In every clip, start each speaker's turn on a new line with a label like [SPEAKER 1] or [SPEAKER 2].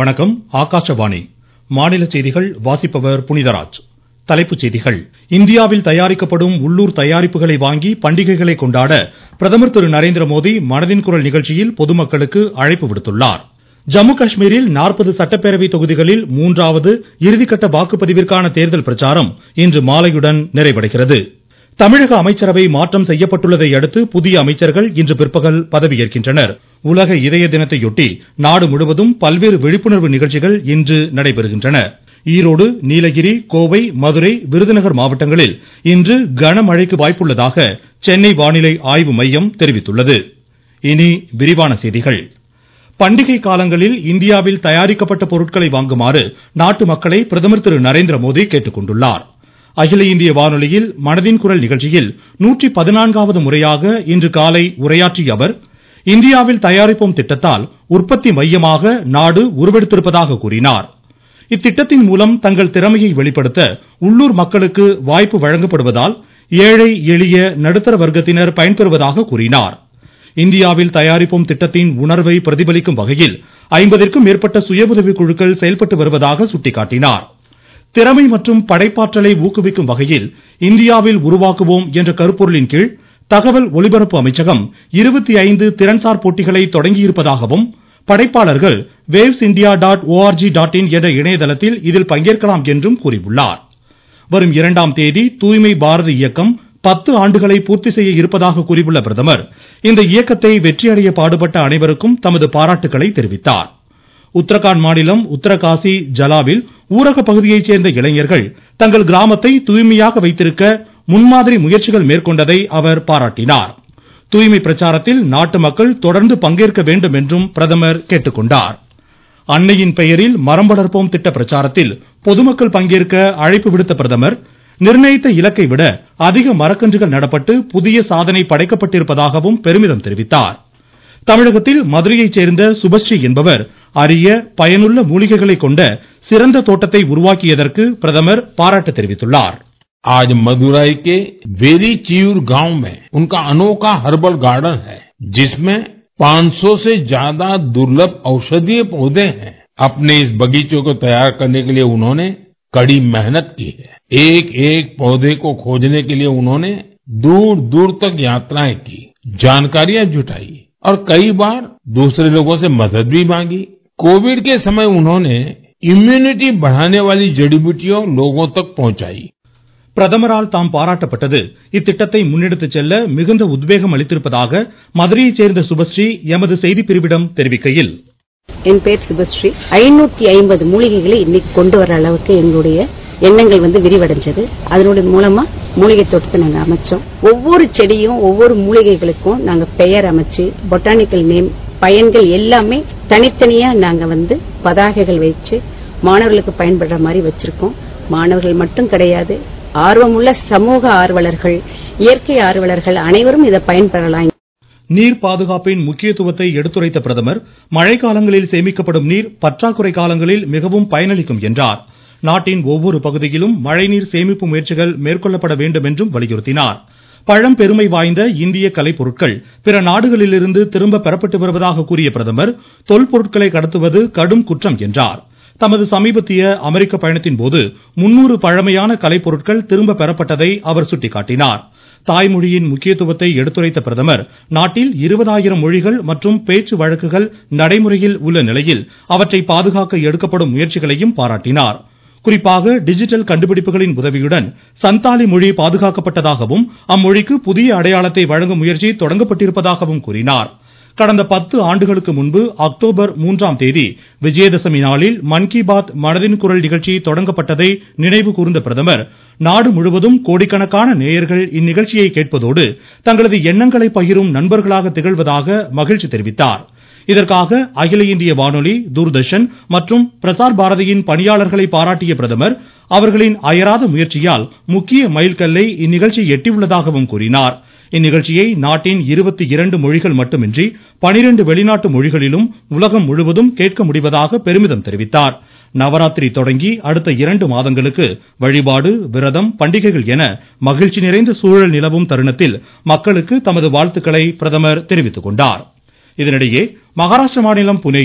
[SPEAKER 1] வணக்கம் ஆகாஷவாணி மாநில செய்திகள் வாசிப்பவர் புனிதராஜ் தலைப்புச் செய்திகள் இந்தியாவில் தயாரிக்கப்படும் உள்ளூர் தயாரிப்புகளை வாங்கி பண்டிகைகளை கொண்டாட பிரதமர் திரு நரேந்திரமோடி மனதின் குரல் நிகழ்ச்சியில் பொதுமக்களுக்கு அழைப்பு விடுத்துள்ளார் ஜம்மு காஷ்மீரில் நாற்பது சட்டப்பேரவை தொகுதிகளில் மூன்றாவது இறுதிக்கட்ட வாக்குப்பதிவிற்கான தேர்தல் பிரச்சாரம் இன்று மாலையுடன் நிறைவடைகிறது தமிழக அமைச்சரவை மாற்றம் செய்யப்பட்டுள்ளதை அடுத்து புதிய அமைச்சர்கள் இன்று பிற்பகல் பதவியேற்கின்றனர் உலக இதய தினத்தையொட்டி நாடு முழுவதும் பல்வேறு விழிப்புணர்வு நிகழ்ச்சிகள் இன்று நடைபெறுகின்றன ஈரோடு நீலகிரி கோவை மதுரை விருதுநகர் மாவட்டங்களில் இன்று கனமழைக்கு வாய்ப்புள்ளதாக சென்னை வானிலை ஆய்வு மையம் தெரிவித்துள்ளது இனி விரிவான செய்திகள் பண்டிகை காலங்களில் இந்தியாவில் தயாரிக்கப்பட்ட பொருட்களை வாங்குமாறு நாட்டு மக்களை பிரதமர் திரு நரேந்திரமோடி கேட்டுக்கொண்டுள்ளார் அகில இந்திய வானொலியில் மனதின் குரல் நிகழ்ச்சியில் நூற்றி பதினான்காவது முறையாக இன்று காலை உரையாற்றிய அவர் இந்தியாவில் தயாரிப்போம் திட்டத்தால் உற்பத்தி மையமாக நாடு உருவெடுத்திருப்பதாக கூறினார் இத்திட்டத்தின் மூலம் தங்கள் திறமையை வெளிப்படுத்த உள்ளூர் மக்களுக்கு வாய்ப்பு வழங்கப்படுவதால் ஏழை எளிய நடுத்தர வர்க்கத்தினர் பயன்பெறுவதாக கூறினார் இந்தியாவில் தயாரிப்போம் திட்டத்தின் உணர்வை பிரதிபலிக்கும் வகையில் ஐம்பதிற்கும் மேற்பட்ட சுய உதவிக் குழுக்கள் செயல்பட்டு வருவதாக சுட்டிக்காட்டினார் திறமை மற்றும் படைப்பாற்றலை ஊக்குவிக்கும் வகையில் இந்தியாவில் உருவாக்குவோம் என்ற கருப்பொருளின் கீழ் தகவல் ஒலிபரப்பு அமைச்சகம் இருபத்தி ஐந்து திறன்சார் போட்டிகளை தொடங்கியிருப்பதாகவும் படைப்பாளர்கள் Waves India dot O R G dot in என்ற இணையதளத்தில் இதில் பங்கேற்கலாம் என்றும் கூறியுள்ளார் வரும் இரண்டாம் தேதி தூய்மை பாரத இயக்கம் பத்து ஆண்டுகளை பூர்த்தி செய்ய இருப்பதாக கூறியுள்ள பிரதமர் இந்த இயக்கத்தை வெற்றியடைய பாடுபட்ட அனைவருக்கும் தமது பாராட்டுக்களை தெரிவித்தார் உத்தரகாண்ட் மாநிலம் உத்தரகாசி ஜலாவில் ஊரக பகுதியைச் சேர்ந்த இளைஞர்கள் தங்கள் கிராமத்தை தூய்மையாக வைத்திருக்க முன்மாதிரி முயற்சிகள் மேற்கொண்டதை அவர் பாராட்டினார் தூய்மை பிரச்சாரத்தில் நாட்டு மக்கள் தொடர்ந்து பங்கேற்க வேண்டும் என்றும் பிரதமர் கேட்டுக்கொண்டார் அன்னையின் பெயரில் மரம் வளர்ப்போம் திட்ட பிரச்சாரத்தில் பொதுமக்கள் பங்கேற்க அழைப்பு விடுத்த பிரதமர் நிர்ணயித்த இலக்கை விட அதிக மரக்கன்றுகள் நடப்பட்டு புதிய சாதனை படைக்கப்பட்டிருப்பதாகவும் பெருமிதம் தெரிவித்தார் தமிழகத்தில் மதுரையைச் சேர்ந்த சுபஸ்ரீ என்பவர் அரிய பயனுள்ள மூலிகைகளை கொண்ட சிறந்த தோட்டத்தை உருவாக்கியதற்கு பிரதமர் பாராட்டு தெரிவித்துள்ளார்
[SPEAKER 2] आज मदुरई के वेरी चियूर गांव में उनका अनोखा हर्बल गार्डन है जिसमें 500 से ज्यादा दुर्लभ औषधीय पौधे हैं अपने इस बगीचों को तैयार करने के लिए उन्होंने कड़ी मेहनत की है एक एक पौधे को खोजने के लिए उन्होंने दूर दूर तक यात्राएं की जानकारियां जुटाई और कई बार दूसरे लोगों से मदद भी मांगी कोविड के समय उन्होंने इम्यूनिटी बढ़ाने वाली जड़ी बूटियों लोगों तक पहुंचाई
[SPEAKER 1] பிரதமரால் தாம் பாராட்டப்பட்டது இத்திட்டத்தை முன்னெடுத்துச் செல்ல மிகுந்த உத்வேகம் அளித்திருப்பதாக மதுரையைச் சேர்ந்த சுபஸ்ரீ எமது செய்திப்பிரிவிடம் தெரிவிக்கையில்
[SPEAKER 3] என் பேர் சுபஸ்ரீ ஐநூத்தி ஐம்பது மூலிகைகளை இன்னைக்கு கொண்டு வர அளவுக்கு எங்களுடைய எண்ணங்கள் வந்து விரிவடைஞ்சது அதனுடைய மூலமா மூலிகை தோட்டத்தை நாங்க அமைச்சோம் ஒவ்வொரு செடியும் ஒவ்வொரு மூலிகைகளுக்கும் நாங்க பெயர் அமைச்சு பொட்டானிக்கல் நேம் பயன்கள் எல்லாமே தனித்தனியா நாங்க வந்து பதாகைகள் வச்சு மாணவர்களுக்கு பயன்படுற மாதிரி வச்சிருக்கோம் மாணவர்கள் மட்டும் கிடையாது ஆர்வமுள்ள சமூக ஆர்வலர்கள் இயற்கை ஆர்வலர்கள் அனைவரும் இதை பயன்பெறலாம்
[SPEAKER 1] நீர் பாதுகாப்பின் முக்கியத்துவத்தை எடுத்துரைத்த பிரதமர் மழைக்காலங்களில் சேமிக்கப்படும் நீர் பற்றாக்குறை காலங்களில் மிகவும் பயனளிக்கும் என்றார் நாட்டின் ஒவ்வொரு பகுதியிலும் மழைநீர் சேமிப்பு முயற்சிகள் மேற்கொள்ளப்பட வேண்டும் என்றும் வலியுறுத்தினார் பழம்பெருமை வாய்ந்த இந்திய கலைப்பொருட்கள் பிற நாடுகளிலிருந்து திரும்ப பெறப்பட்டு வருவதாக கூறிய பிரதமர் தொல்பொருட்களை கடத்துவது கடும் குற்றம் என்றார் தமது சமீபத்திய அமெரிக்க பயணத்தின் போது முன்னூறு பழமையான கலைப்பொருட்கள் திரும்ப பெறப்பட்டதை அவர் சுட்டிக்காட்டினார் தாய்மொழியின் முக்கியத்துவத்தை எடுத்துரைத்த பிரதமர் நாட்டில் இருபதாயிரம் மொழிகள் மற்றும் பேச்சு வழக்குகள் நடைமுறையில் உள்ள நிலையில் அவற்றை பாதுகாக்க எடுக்கப்படும் முயற்சிகளையும் பாராட்டினார் குறிப்பாக டிஜிட்டல் கண்டுபிடிப்புகளின் உதவியுடன் சந்தாலி மொழி பாதுகாக்கப்பட்டதாகவும் அம்மொழிக்கு புதிய அடையாளத்தை வழங்கும் முயற்சி தொடங்கப்பட்டிருப்பதாகவும் கூறினார் கடந்த பத்து ஆண்டுகளுக்கு முன்பு அக்டோபர் மூன்றாம் தேதி விஜயதசமி நாளில் மன் கி பாத் மனதின் குரல் நிகழ்ச்சி தொடங்கப்பட்டதை நினைவு கூர்ந்த பிரதமர் நாடு முழுவதும் கோடிக்கணக்கான நேயர்கள் இந்நிகழ்ச்சியை கேட்பதோடு தங்களது எண்ணங்களை பகிரும் நண்பர்களாக திகழ்வதாக மகிழ்ச்சி தெரிவித்தார் இதற்காக அகில இந்திய வானொலி தூர்தர்ஷன் மற்றும் பிரசார் பாரதியின் பணியாளர்களை பாராட்டிய பிரதமர் அவர்களின் அயராத முயற்சியால் முக்கிய மைல்கல்லை இந்நிகழ்ச்சி எட்டியுள்ளதாகவும் கூறினார் இந்நிகழ்ச்சியை நாட்டின் இருபத்தி இரண்டு மொழிகள் மட்டுமின்றி பனிரெண்டு வெளிநாட்டு மொழிகளிலும் உலகம் முழுவதும் கேட்க முடிவதாக பெருமிதம் தெரிவித்தார் நவராத்திரி தொடங்கி அடுத்த இரண்டு மாதங்களுக்கு வழிபாடு விரதம் பண்டிகைகள் என மகிழ்ச்சி நிறைந்த சூழல் நிலவும் தருணத்தில் மக்களுக்கு தமது வாழ்த்துக்களை பிரதமர் தெரிவித்துக் கொண்டார் இதனிடையே மகாராஷ்டிர மாநிலம் புனேயில்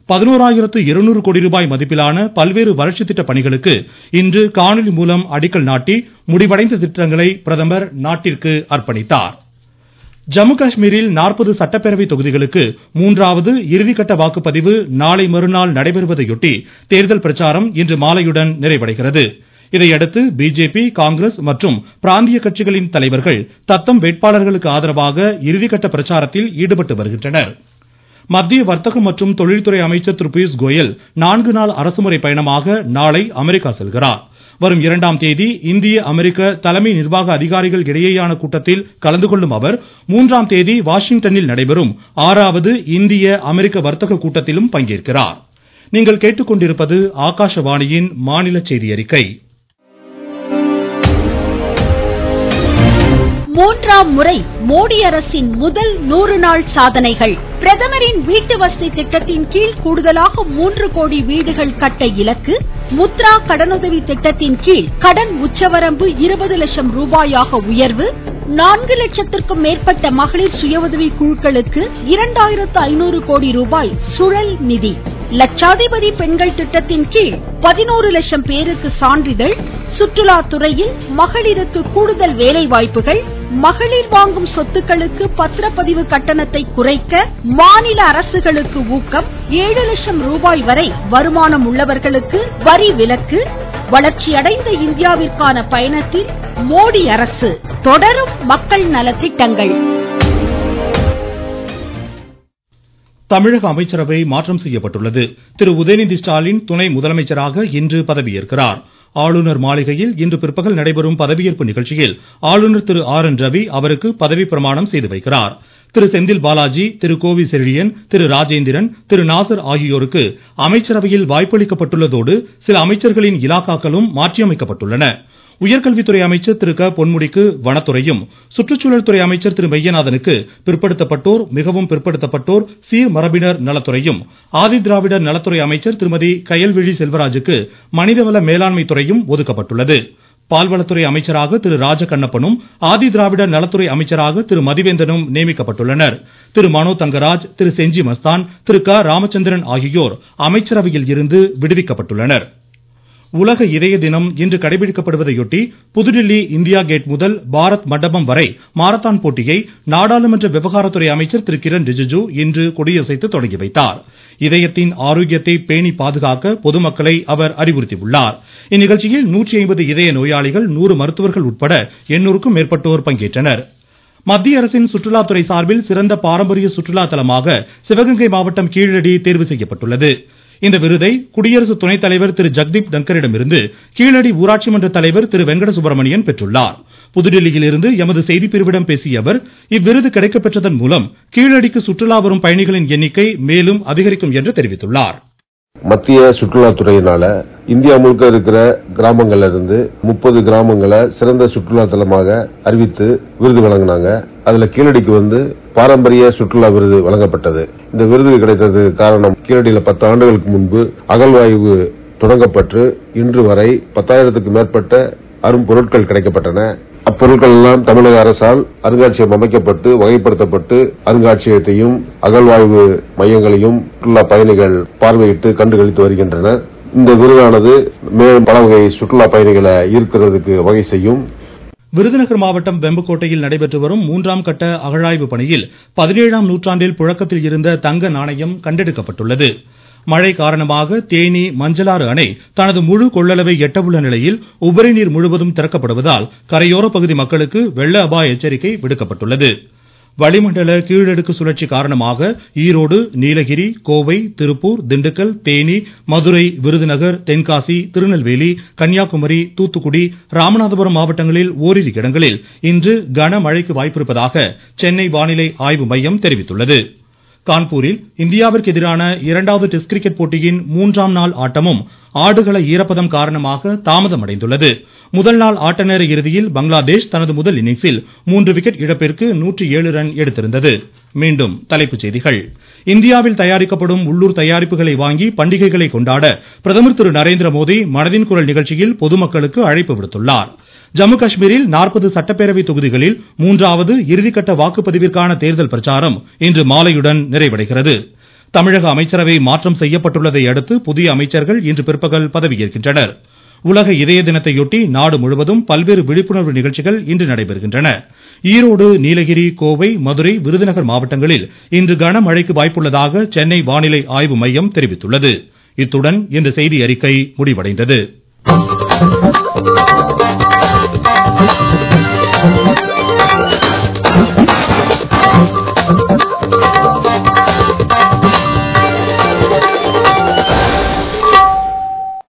[SPEAKER 1] பதினோராயிரத்து இருநூறு கோடி ரூபாய் மதிப்பிலான பல்வேறு வளர்ச்சி திட்ட பணிகளுக்கு இன்று காணொலி மூலம் அடிக்கல் நாட்டி முடிவடைந்த திட்டங்களை பிரதமர் நாட்டிற்கு அர்ப்பணித்தார் ஜம்மு காஷ்மீரில் நாற்பது சட்டப்பேரவை தொகுதிகளுக்கு மூன்றாவது இறுதிக்கட்ட வாக்குப்பதிவு நாளை மறுநாள் நடைபெறுவதையொட்டி தேர்தல் பிரச்சாரம் இன்று மாலையுடன் நிறைவடைகிறது இதையடுத்து பிஜேபி காங்கிரஸ் மற்றும் பிராந்திய கட்சிகளின் தலைவர்கள் தத்தம் வேட்பாளர்களுக்கு ஆதரவாக இறுதிக்கட்ட பிரச்சாரத்தில் ஈடுபட்டு வருகின்றனர் மத்திய வர்த்தகம் மற்றும் தொழில்துறை அமைச்சர் திரு பியூஷ் கோயல் நான்கு நாள் அரசுமுறை பயணமாக நாளை அமெரிக்கா செல்கிறார் வரும் இரண்டாம் தேதி இந்திய அமெரிக்க தலைமை நிர்வாக அதிகாரிகள் இடையேயான கூட்டத்தில் கலந்து கொள்ளும் அவர் மூன்றாம் தேதி வாஷிங்டனில் நடைபெறும் ஆறாவது இந்திய அமெரிக்க வர்த்தக கூட்டத்திலும் பங்கேற்கிறார் நீங்கள் கேட்டுக்கொண்டிருப்பது ஆகாஷவாணியின் மாநில செய்தி அறிக்கை
[SPEAKER 4] மூன்றாம் முறை மோடி அரசின் முதல் நூறு நாள் சாதனைகள் பிரதமரின் வீட்டு வசதி திட்டத்தின் கீழ் கூடுதலாக மூன்று கோடி வீடுகள் கட்ட இலக்கு முத்ரா கடனுதவி திட்டத்தின் கீழ் கடன் உச்சவரம்பு இருபது லட்சம் ரூபாயாக உயர்வு நான்கு லட்சத்திற்கும் மேற்பட்ட மகளிர் சுய உதவி குழுக்களுக்கு இரண்டாயிரத்து ஐநூறு கோடி ரூபாய் சுழல் நிதி லட்சாதிபதி பெண்கள் திட்டத்தின் கீழ் பதினோரு லட்சம் பேருக்கு சான்றிதழ் சுற்றுலா துறையில் மகளிருக்கு கூடுதல் வேலை வாய்ப்புகள் மகளிர் வாங்கும் சொத்துக்களுக்கு பத்திரப்பதிவு கட்டணத்தை குறைக்க மாநில அரசுகளுக்கு ஊக்கம் ஏழு லட்சம் ரூபாய் வரை வருமானம் உள்ளவர்களுக்கு வரி விலக்கு வளர்ச்சியடைந்த இந்தியாவிற்கான பயணத்தில் மோடி அரசு தொடரும் மக்கள் நலத்திட்டங்கள்
[SPEAKER 1] தமிழக அமைச்சரவை மாற்றம் செய்யப்பட்டுள்ளது திரு உதயநிதி ஸ்டாலின் துணை முதலமைச்சராக இன்று பதவியேற்கிறார் ஆளுநர் மாளிகையில் இன்று பிற்பகல் நடைபெறும் பதவியேற்பு நிகழ்ச்சியில் ஆளுநர் திரு ஆர் என் ரவி அவருக்கு பதவி பிரமாணம் செய்து வைக்கிறார் திரு செந்தில் பாலாஜி திரு கோவி செழியன் திரு ராஜேந்திரன் திரு நாசர் ஆகியோருக்கு அமைச்சரவையில் வாய்ப்பளிக்கப்பட்டுள்ளதோடு சில அமைச்சர்களின் இலாக்காக்களும் மாற்றியமைக்கப்பட்டுள்ளன உயர்கல்வித்துறை அமைச்சர் திரு க பொன்முடிக்கு வனத்துறையும் சுற்றுச்சூழல் துறை அமைச்சர் திரு மெய்யநாதனுக்கு பிற்படுத்தப்பட்டோர் மிகவும் பிற்படுத்தப்பட்டோர் சீர் மரபினர் நலத்துறையும் ஆதிதிராவிடர் நலத்துறை அமைச்சர் திருமதி கயல்விழி செல்வராஜுக்கு மனிதவள மேலாண்மை துறையும் ஒதுக்கப்பட்டுள்ளது பால்வளத்துறை அமைச்சராக திரு ராஜகண்ணப்பனும் ஆதி திராவிடர் நலத்துறை அமைச்சராக திரு மதிவேந்தனும் நியமிக்கப்பட்டுள்ளனர் திரு மனோ தங்கராஜ் திரு செஞ்சி மஸ்தான் திரு க ராமச்சந்திரன் ஆகியோர் அமைச்சரவையில் இருந்து விடுவிக்கப்பட்டுள்ளனர் உலக இதய தினம் இன்று கடைபிடிக்கப்படுவதையொட்டி புதுடில்லி இந்தியா கேட் முதல் பாரத் மண்டபம் வரை மாரத்தான் போட்டியை நாடாளுமன்ற விவகாரத்துறை அமைச்சர் திரு கிரண் ரிஜிஜு இன்று கொடியசைத்து தொடங்கி வைத்தார் இதயத்தின் ஆரோக்கியத்தை பேணி பாதுகாக்க பொதுமக்களை அவர் அறிவுறுத்தியுள்ளார் இந்நிகழ்ச்சியில் நூற்றி ஐம்பது இதய நோயாளிகள் நூறு மருத்துவர்கள் உட்பட எண்ணூறுக்கும் மேற்பட்டோர் பங்கேற்றனர் மத்திய அரசின் சுற்றுலாத்துறை சார்பில் சிறந்த பாரம்பரிய சுற்றுலா தலமாக சிவகங்கை மாவட்டம் கீழடி தேர்வு செய்யப்பட்டுள்ளது இந்த விருதை குடியரசு துணைத் தலைவர் திரு ஜெக்தீப் தங்கரிடமிருந்து கீழடி ஊராட்சி மன்ற தலைவர் திரு வெங்கட சுப்பிரமணியன் பெற்றுள்ளார் புதுடில்லியில் இருந்து எமது செய்திப்பிரிவிடம் பேசிய அவர் இவ்விருது கிடைக்கப்பெற்றதன் மூலம் கீழடிக்கு சுற்றுலா வரும் பயணிகளின் எண்ணிக்கை மேலும் அதிகரிக்கும் என்று தெரிவித்துள்ளார்
[SPEAKER 5] மத்திய சுற்றுலாத்துறையினால இந்தியா முழுக்க இருக்கிற கிராமங்கள்ல இருந்து முப்பது கிராமங்களை சிறந்த சுற்றுலா தலமாக அறிவித்து விருது வழங்கினாங்க அதுல கீழடிக்கு வந்து பாரம்பரிய சுற்றுலா விருது வழங்கப்பட்டது இந்த விருது கிடைத்தது காரணம் கீழடியில பத்து ஆண்டுகளுக்கு முன்பு அகழ்வாய்வு தொடங்கப்பட்டு இன்று வரை பத்தாயிரத்துக்கு மேற்பட்ட அரும் பொருட்கள் கிடைக்கப்பட்டன அப்பொருட்கள் எல்லாம் தமிழக அரசால் அருங்காட்சியகம் அமைக்கப்பட்டு வகைப்படுத்தப்பட்டு அருங்காட்சியகத்தையும் அகழ்வாய்வு மையங்களையும் சுற்றுலா பயணிகள் பார்வையிட்டு கண்டுகளித்து வருகின்றனர் இந்த விருதானது மேலும் பல வகை சுற்றுலா பயணிகளை ஈர்க்கிறதுக்கு வகை செய்யும்
[SPEAKER 1] விருதுநகர் மாவட்டம் வெம்புக்கோட்டையில் நடைபெற்று வரும் மூன்றாம் கட்ட அகழாய்வு பணியில் பதினேழாம் நூற்றாண்டில் புழக்கத்தில் இருந்த தங்க நாணயம் கண்டெடுக்கப்பட்டுள்ளது மழை காரணமாக தேனி மஞ்சளாறு அணை தனது முழு கொள்ளளவை எட்டவுள்ள நிலையில் உபரி நீர் முழுவதும் திறக்கப்படுவதால் கரையோர பகுதி மக்களுக்கு வெள்ள அபாய எச்சரிக்கை விடுக்கப்பட்டுள்ளது வளிமண்டல கீழடுக்கு சுழற்சி காரணமாக ஈரோடு நீலகிரி கோவை திருப்பூர் திண்டுக்கல் தேனி மதுரை விருதுநகர் தென்காசி திருநெல்வேலி கன்னியாகுமரி தூத்துக்குடி ராமநாதபுரம் மாவட்டங்களில் ஓரிரு இடங்களில் இன்று கனமழைக்கு வாய்ப்பிருப்பதாக சென்னை வானிலை ஆய்வு மையம் தெரிவித்துள்ளது கான்பூரில் இந்தியாவிற்கு எதிரான இரண்டாவது டெஸ்ட் கிரிக்கெட் போட்டியின் மூன்றாம் நாள் ஆட்டமும் ஆடுகள ஈரப்பதம் காரணமாக தாமதமடைந்துள்ளது முதல் நாள் ஆட்ட நேர இறுதியில் பங்களாதேஷ் தனது முதல் இன்னிங்ஸில் மூன்று விக்கெட் இழப்பிற்கு நூற்றி ஏழு ரன் எடுத்திருந்தது மீண்டும் தலைப்புச் செய்திகள் இந்தியாவில் தயாரிக்கப்படும் உள்ளூர் தயாரிப்புகளை வாங்கி பண்டிகைகளை கொண்டாட பிரதமர் திரு நரேந்திர மோடி மனதின் குரல் நிகழ்ச்சியில் பொதுமக்களுக்கு அழைப்பு விடுத்துள்ளார் ஜம்மு காஷ்மீரில் நாற்பது சட்டப்பேரவை தொகுதிகளில் மூன்றாவது இறுதிக்கட்ட வாக்குப்பதிவிற்கான தேர்தல் பிரச்சாரம் இன்று மாலையுடன் நிறைவடைகிறது தமிழக அமைச்சரவை மாற்றம் செய்யப்பட்டுள்ளதை அடுத்து புதிய அமைச்சர்கள் இன்று பிற்பகல் பதவியேற்கின்றனர் உலக இதய தினத்தையொட்டி நாடு முழுவதும் பல்வேறு விழிப்புணர்வு நிகழ்ச்சிகள் இன்று நடைபெறுகின்றன ஈரோடு நீலகிரி கோவை மதுரை விருதுநகர் மாவட்டங்களில் இன்று கனமழைக்கு வாய்ப்புள்ளதாக சென்னை வானிலை ஆய்வு மையம் தெரிவித்துள்ளது இத்துடன் இந்த செய்தி அறிக்கை முடிவடைந்தது